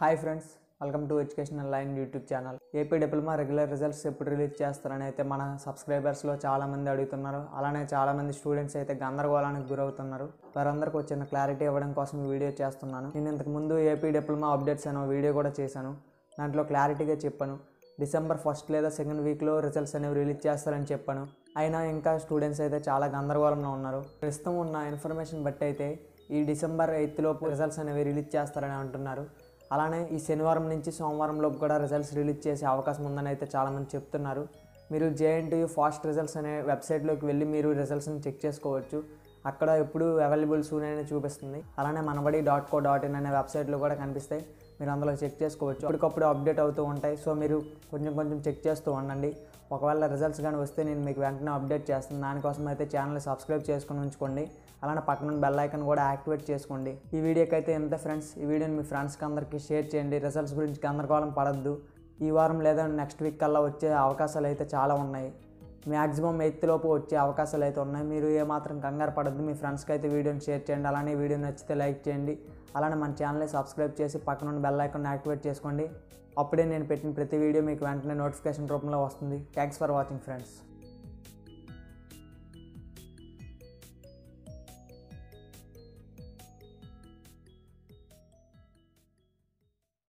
hi friends welcome to educational line YouTube channel AP diploma regular results ఎప్పుడు release చేస్తారని అయితే మన సబ్స్క్రైబర్స్లో చాలామంది అడుగుతున్నారు అలానే చాలామంది స్టూడెంట్స్ అయితే గందరగోళానికి గురవుతున్నారు వారందరికీ వచ్చిన క్లారిటీ ఇవ్వడం కోసం ఈ వీడియో చేస్తున్నాను నేను ఇంతకు ముందు ఏపీ డిప్లొమా అప్డేట్స్ అనే వీడియో కూడా చేశాను దాంట్లో క్లారిటీగా చెప్పాను డిసెంబర్ ఫస్ట్ లేదా సెకండ్ వీక్లో రిజల్ట్స్ అనేవి రిలీజ్ చేస్తారని చెప్పాను అయినా ఇంకా స్టూడెంట్స్ అయితే చాలా గందరగోళంలో ఉన్నారు ప్రస్తుతం ఉన్న ఇన్ఫర్మేషన్ బట్టి అయితే ఈ డిసెంబర్ ఎయిత్ లోపు రిజల్ట్స్ అనేవి రిలీజ్ చేస్తారని అంటున్నారు అలానే ఈ శనివారం నుంచి సోమవారం లోపు కూడా రిజల్ట్స్ రిలీజ్ చేసే అవకాశం ఉందని అయితే చాలామంది చెప్తున్నారు మీరు జేఎన్టీయూ ఫాస్ట్ రిజల్ట్స్ అనే వెబ్సైట్లోకి వెళ్ళి మీరు రిజల్ట్స్ని చెక్ చేసుకోవచ్చు అక్కడ ఎప్పుడు అవైలబుల్ సూన్ అనేది చూపిస్తుంది అలానే Manabadi dot co dot in అనే వెబ్సైట్లో కూడా కనిపిస్తాయి మీరు అందులో చెక్ చేసుకోవచ్చు అప్పటికప్పుడు అప్డేట్ అవుతూ ఉంటాయి సో మీరు కొంచెం కొంచెం చెక్ చేస్తూ ఉండండి ఒకవేళ రిజల్ట్స్ కానీ వస్తే నేను మీకు వెంటనే అప్డేట్ చేస్తాను దానికోసం అయితే ఛానల్ సబ్స్క్రైబ్ చేసుకుని ఉంచుకోండి అలానే పక్కన బెల్ ఐకన్ కూడా యాక్టివేట్ చేసుకోండి ఈ వీడియోకి అయితే ఎంత ఫ్రెండ్స్ ఈ వీడియోని మీ ఫ్రెండ్స్కి అందరికీ షేర్ చేయండి రిజల్ట్స్ గురించి గందరగోళం పడద్దు ఈ వారం లేదా నెక్స్ట్ వీక్ కల్లా వచ్చే అవకాశాలు అయితే చాలా ఉన్నాయి మ్యాక్సిమం ఎయిత్ లోపు వచ్చే అవకాశాలు అయితే ఉన్నాయి మీరు ఏమాత్రం కంగారు పడద్దు మీ ఫ్రెండ్స్కి అయితే వీడియోని షేర్ చేయండి అలానే వీడియో నచ్చితే లైక్ చేయండి అలానే మన ఛానల్ని సబ్స్క్రైబ్ చేసి పక్కన ఉన్న బెల్ ఐకాన్ యాక్టివేట్ చేసుకోండి అప్పుడే నేను పెట్టిన ప్రతి వీడియో మీకు వెంటనే నోటిఫికేషన్ రూపంలో వస్తుంది థ్యాంక్స్ ఫర్ వాచింగ్ ఫ్రెండ్స్